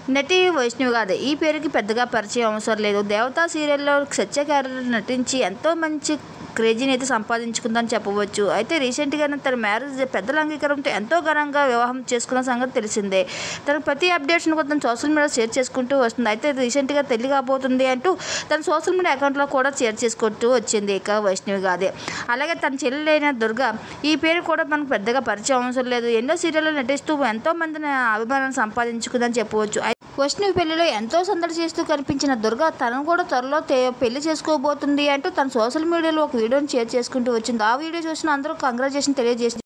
నటి వైష్ణవి గాదే ఈ పేరుకి పెద్దగా పరిచయం అవసరం లేదు దేవతా సీరియల్లో సత్య క్యారెక్టర్ నటించి ఎంతో మంచి క్రేజీని అయితే సంపాదించుకుందని చెప్పవచ్చు అయితే రీసెంట్గానే తన మ్యారేజ్ పెద్దల అంగీకారంతో ఎంతో ఘనంగా వివాహం చేసుకున్న సంగతి తెలిసిందే తన ప్రతి అప్డేట్స్ని కూడా తన సోషల్ మీడియా షేర్ చేసుకుంటూ వస్తుంది అయితే రీసెంట్గా పెళ్లి కాబోతుంది అంటూ తన సోషల్ మీడియా అకౌంట్లో కూడా షేర్ చేసుకుంటూ వచ్చింది ఇక వైష్ణవి గాదే అలాగే తన చెల్లెలైన దుర్గా ఈ పేరు కూడా మనకు పెద్దగా పరిచయం అవసరం లేదు ఎన్నో సీరియల్లో నటిస్తూ ఎంతో మందిని అభిమానాన్ని సంపాదించుకుందని చెప్పవచ్చు అయి- వైష్ణవి పెళ్లిలో ఎంతో సందడి చేస్తూ కనిపించిన దుర్గా తనను కూడా త్వరలో తే- పెళ్లి చేసుకోబోతుంది అంటూ తన సోషల్ మీడియాలో ఒక వీడియోని షేర్ చేసుకుంటూ వచ్చింది ఆ వీడియో చూసిన అందరూ కంగ్రాచులేషన్ తెలియజేసింది